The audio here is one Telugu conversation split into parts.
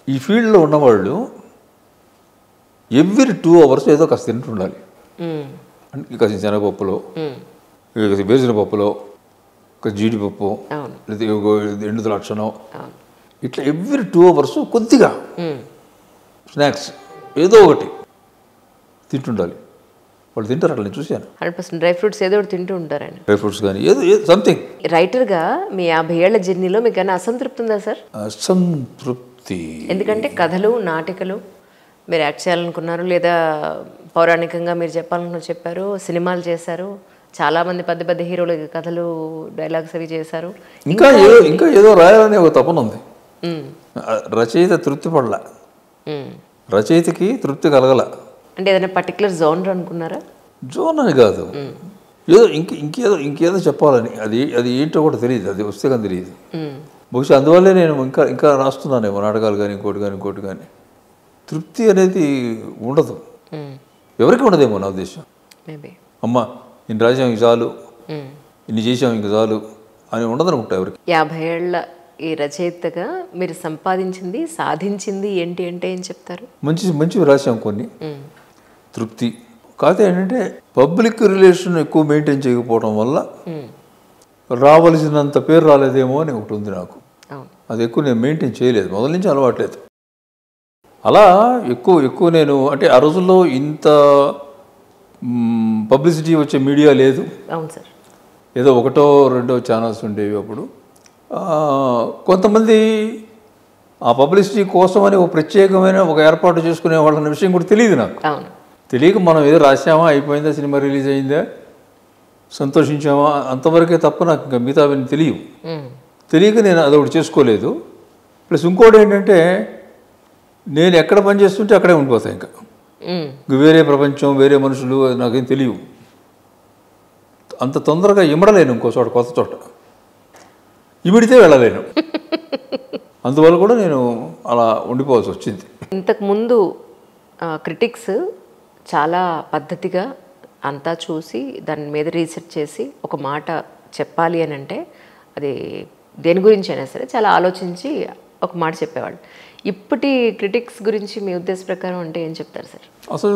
ఈ ఫీల్డ్లో ఉన్నవాళ్ళు ఎవ్రీ టూ అవర్స్ ఏదో కాస్త తింటుండాలి మ్మ్. అంటే కాస్త శనగపప్పులో మ్మ్. కాస్త వేసిన పప్పులో ఒక జీడిపప్పు అవును లేదా ఇగో ఎండు ద్రాక్షనో అవును ఇట్లా ఎవ్రీ టూ అవర్స్ కొద్దిగా మ్మ్. స్నాక్స్ ఏదో ఒకటి తింటుండాలి వాళ్ళు తింటారు అట్లా నేను చూశాను హండ్రెడ్ పర్సెంట్ డ్రై ఫ్రూట్స్ ఏదో ఒకటి తింటూ ఉంటారండి డ్రై ఫ్రూట్స్ కానీ ఏదో ఏదో సంథింగ్ రైటర్గా మీ యాభై ఏళ్ల జర్నీలో మీకు ఏమైనా అసంతృప్తి ఉందా సార్ అసంతృప్తి ఎందుకంటే కథలు నాటికలు మీరు యాక్ట్ చేయాలనుకున్నారు లేదా పౌరాణికంగా మీరు చెప్పాలనుకున్న చెప్పారు సినిమాలు చేశారు చాలామంది పెద్ద పెద్ద హీరోలు కథలు డైలాగ్స్ అవి చేశారు ఇంకా ఏదో ఇంకా ఏదో రాయాలనే ఒక తపన ఉంది మ్మ్. ఆ, రచయిత తృప్తి పడల మ్మ్. రచయితకి తృప్తి కలగల అంటే ఏదైనా పర్టికులర్ జోనర్ అనుకున్నారా జోన్ అని కాదు ఏదో ఇంక ఇంకేదో ఇంకేదో చెప్పాలని అది అది ఏంటో కూడా తెలియదు అది వస్తే కానీ తెలియదు మ్మ్. బహుశా అందువల్లే నేను ఇంకా ఇంకా రాస్తున్నానేమో నాటకాలు కానీ ఇంకోటి కానీ ఇంకోటి కానీ తృప్తి అనేది ఉండదు మ్మ్. ఎవరికి ఉండదేమో నా ఉద్దేశం మేబీ అమ్మ ఇన్ని రాసాం ఇంక చాలు ఇన్ని చేసాం ఇంక చాలు అని ఉండదనుకుంటా ఎవరికి యాభై ఏళ్ల ఈ రచయితగా మీరు సంపాదించింది సాధించింది ఏంటి అంటే ఏం చెప్తారు మంచి మంచివి రాసాం కొన్ని మ్మ్. తృప్తి కాకపోతే ఏంటంటే పబ్లిక్ రిలేషన్ ఎక్కువ మెయింటైన్ చేయకపోవడం వల్ల మ్మ్. రావలసినంత పేరు రాలేదేమో అని ఒకటి ఉంది నాకు అవును అది ఎక్కువ నేను మెయింటైన్ చేయలేదు మొదల నుంచి అలవాట్లేదు అలా ఎక్కువ ఎక్కువ నేను అంటే ఆ రోజుల్లో ఇంత పబ్లిసిటీ వచ్చే మీడియా లేదు అవును సార్ ఏదో ఒకటో రెండో ఛానల్స్ ఉండేవి అప్పుడు ఆ, కొంతమంది ఆ పబ్లిసిటీ కోసమని ఒక ప్రత్యేకమైన ఒక ఏర్పాటు చేసుకునే వాళ్ళన్న విషయం కూడా తెలియదు నాకు అవును తెలియక మనం ఏదో రాసామా అయిపోయిందా సినిమా రిలీజ్ అయిందా సంతోషించామా అంతవరకే తప్ప నాకు ఇంకా మిగతా అవన్నీ తెలియవు మ్మ్. తెలియక నేను అదొకటి చేసుకోలేదు ప్లస్ ఇంకోటి ఏంటంటే నేను ఎక్కడ పని చేస్తుంటే అక్కడే ఉండిపోతాయి ఇంకా మ్మ్. ఇంక వేరే ప్రపంచం వేరే మనుషులు అది నాకేం తెలియవు అంత తొందరగా ఇమడలేను ఇంకో చోట కొత్త చోట ఇమిడితే వెళ్ళలేను అందువల్ల కూడా నేను అలా ఉండిపోవాల్సి వచ్చింది ఇంతకు ముందు క్రిటిక్స్ చాలా పద్ధతిగా అంతా చూసి దాని మీద రీసెర్చ్ చేసి ఒక మాట చెప్పాలి అని అంటే అది దేని గురించి అయినా సరే చాలా ఆలోచించి ఒక మాట చెప్పేవాళ్ళు ఇప్పటి క్రిటిక్స్ గురించి మీ ఉద్దేశ ప్రకారం అంటే ఏం చెప్తారు సార్ అసలు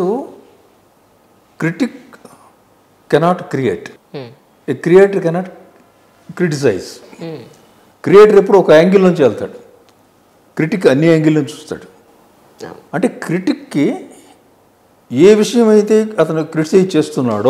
critic cannot create a creator cannot criticize creator ఎప్పుడు ఒక యాంగిల్ నుంచి వెళ్తాడు క్రిటిక్ అన్ని యాంగిల్ నుంచి చూస్తాడు అంటే క్రిటిక్కి ఏ విషయం అయితే అతను క్రిటిసైజ్ చేస్తున్నాడో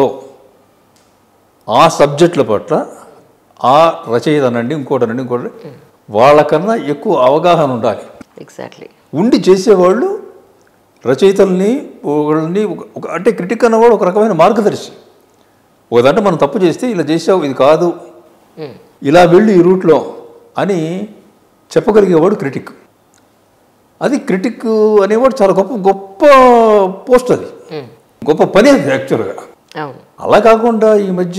ఆ సబ్జెక్టుల పట్ల ఆ రచయిత అనండి ఇంకోటి అనండి ఇంకోటి వాళ్ళకన్నా ఎక్కువ అవగాహన ఉండాలి ఎగ్జాక్ట్లీ ఉండి చేసేవాళ్ళు రచయితల్ని ఒకళ్ళని ఒక- ఒక అంటే క్రిటిక్ అన్నవాడు ఒక రకమైన మార్గదర్శి ఒక దాంట్లో మనం తప్పు చేస్తే ఇలా చేసావు ఇది కాదు ఇలా వెళ్ళి ఈ రూట్లో అని చెప్పగలిగేవాడు క్రిటిక్ అది క్రిటిక్ అనేవాడు చాలా గొప్ప గొప్ప పోస్ట్ అది గొప్ప పని అది యాక్చువల్గా అవును అలా కాకుండా ఈ మధ్య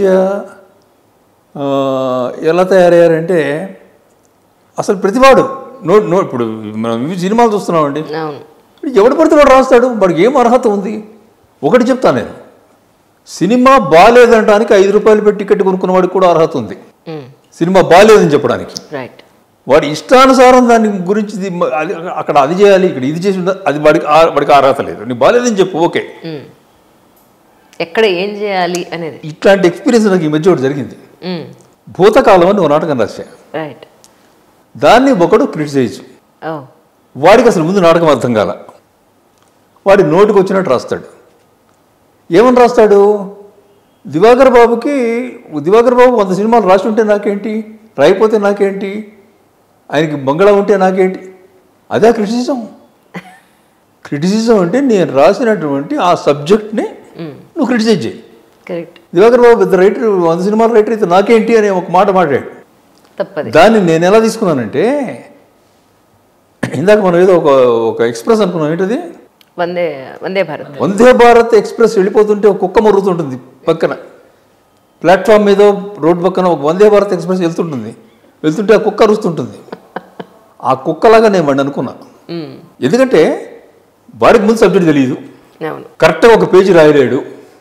ఆ, ఎలా తయారయ్యారంటే అసలు ప్రతివాడు నో నో ఇప్పుడు మనం ఇవి సినిమాలు చూస్తున్నామండి అవును ఎవడు పడితే వాడు రాస్తాడు వాడికి ఏం అర్హత ఉంది ఒకటి చెప్తాను నేను సినిమా బాగాలేదనడానికి ఐదు రూపాయలు పెట్టి టికెట్ కొనుక్కున్న వాడికి కూడా అర్హత ఉంది సినిమా బాగాలేదని చెప్పడానికి రైట్ వాడి ఇష్టానుసారం దాని గురించి ఇది మ- అది అక్కడ అది చేయాలి ఇక్కడ ఇది చేసి ఉండాలి, అది వాడికి ఆ- వాడికి ఆ అర్హత లేదు నీ బాగాలేదని చెప్పు ఓకే ఎక్కడ ఏం చేయాలి అనేది ఇట్లాంటి ఎక్స్పీరియన్స్ నాకు ఈ మధ్య ఒకటి జరిగింది భూతకాలం అని ఒక నాటకం రాశా రైట్ దాన్ని ఒకడు క్రిటిసైజ్ ఓ వాడికి అసలు ముందు నాటకం అర్థం కాల వాడి నోటికి వచ్చినట్టు రాస్తాడు ఏమని రాస్తాడు దివాకర్ బాబుకి దివాకర్ బాబు వంద సినిమాలు రాసి ఉంటే నాకేంటి రాయిపోతే నాకేంటి ఆయనకి బంగళా ఉంటే నాకేంటి అదే క్రిటిసిజం క్రిటిసిజం అంటే నేను రాసినటువంటి ఆ సబ్జెక్ట్ని నువ్వు క్రిటిసైజ్ చేయి కరెక్ట్ దివాకర్ బాబు పెద్ద రైటర్ వంద సినిమాలు రైటర్ అయితే నాకేంటి అనే ఒక మాట మాట్లాడాడు తప్పది దాన్ని నేను ఎలా తీసుకున్నానంటే ఇందాక మనం ఏదో ఒక ఒక ఎక్స్ప్రెస్ అనుకున్నాం ఏంటది వందే వందే భారత్ వందే భారత్ ఎక్స్ప్రెస్ వెళ్ళిపోతుంటే ఒక కుక్క మరుగుతుంటుంది పక్కన ప్లాట్ఫామ్ మీద రోడ్ పక్కన ఒక వందే భారత్ ఎక్స్ప్రెస్ వెళ్తుంటుంది వెళ్తుంటే ఆ కుక్క అరుస్తుంటుంది ఆ కుక్కలాగా నేను వాడిని అనుకున్నా మ్మ్. ఎందుకంటే వాడికి ముందు సబ్జెక్ట్ తెలియదు అవును కరెక్ట్గా ఒక పేజీ రాయలేడు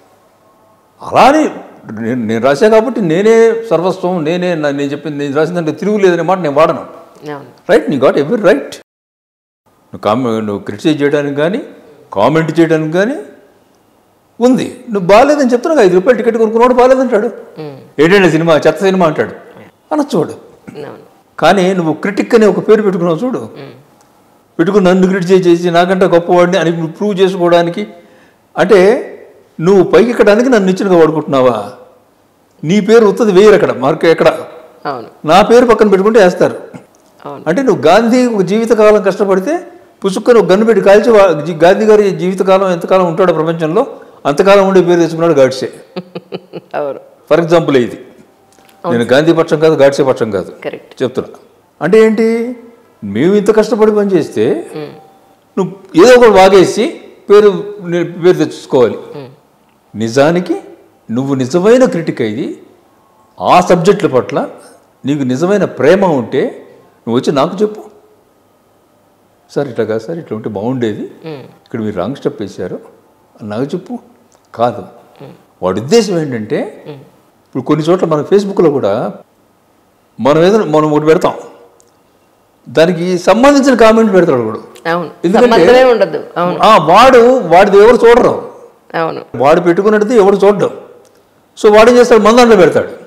అలానే నేను నేను రాశా కాబట్టి నేనే సర్వస్వం నేనే నా- నేను చెప్పింది నేను రాసిందంటే తిరుగులేదనే మాట నేను వాడను అవును రైట్ నీ గాట్ ఎవరి రైట్ నువ్వు కామె నువ్వు క్రిటిసైజ్ చేయడానికి కానీ కామెంట్ చేయడానికి కానీ ఉంది నువ్వు బాగాలేదని చెప్తున్నావు ఐదు రూపాయలు టికెట్ కొనుక్కున్నాడు బాగాలేదంటాడు ఏంటంటే సినిమా చెత్త సినిమా అంటాడు అనొచ్చువాడు అవును కానీ నువ్వు క్రిటిక్ అనే ఒక పేరు పెట్టుకున్నావు చూడు పెట్టుకుని నన్ను క్రిటిసైజ్ చేసి నాకంటే గొప్పవాడిని అని నువ్వు ప్రూవ్ చేసుకోవడానికి అంటే నువ్వు పైకి ఎక్కడానికి నన్ను నిచ్చెనగా వాడుకుంటున్నావా నీ పేరు ఉత్తది వేయరు అక్కడ మార్క్ ఎక్కడ అవును నా పేరు పక్కన పెట్టుకుంటే వేస్తారు అవును అంటే నువ్వు గాంధీ ఒక జీవితకాలం కష్టపడితే పుసుక్కని ఒక గన్ను పెట్టి కాల్చి వా- జీ- గాంధీ గారి జీవితకాలం ఎంతకాలం ఉంటాడో ప్రపంచంలో అంతకాలం ఉండే పేరు తెచ్చుకున్నాడు గాడ్సే అవును ఫర్ ఎగ్జాంపుల్ ఇది నేను గాంధీ పక్షం కాదు గాడ్సే పక్షం కాదు కరెక్ట్ చెప్తున్నా అంటే ఏంటి మేము ఇంత కష్టపడి పని చేస్తే నువ్వు ఏదో ఒకటి వాగేసి పేరు ని- పేరు తెచ్చుకోవాలి నిజానికి నువ్వు నిజమైన క్రిటిక్ అయ్యి ఆ సబ్జెక్టుల పట్ల నీకు నిజమైన ప్రేమ ఉంటే నువ్వు వచ్చి నాకు చెప్పు సార్ ఇట్లా కాదు సార్ ఇట్లా ఉంటే బాగుండేది ఇక్కడ మీరు రాంగ్ స్టెప్ వేశారు అని నాకు చెప్పు కాదు వాడి ఉద్దేశం ఏంటంటే ఇప్పుడు కొన్ని చోట్ల మన ఫేస్బుక్లో కూడా మనం ఏదైనా మనం ఒకటి పెడతాం దానికి సంబంధించిన కామెంట్ పెడతాడు వాడు అవును ఎందుకంటే- సంబంధమే ఉండదు అవును ఆ, వాడు వాడిది ఎవరు చూడరు అవును వాడు పెట్టుకున్నది ఎవడు చూడడం సో వాడు ఏం చేస్తాడు మన దాంట్లో పెడతాడు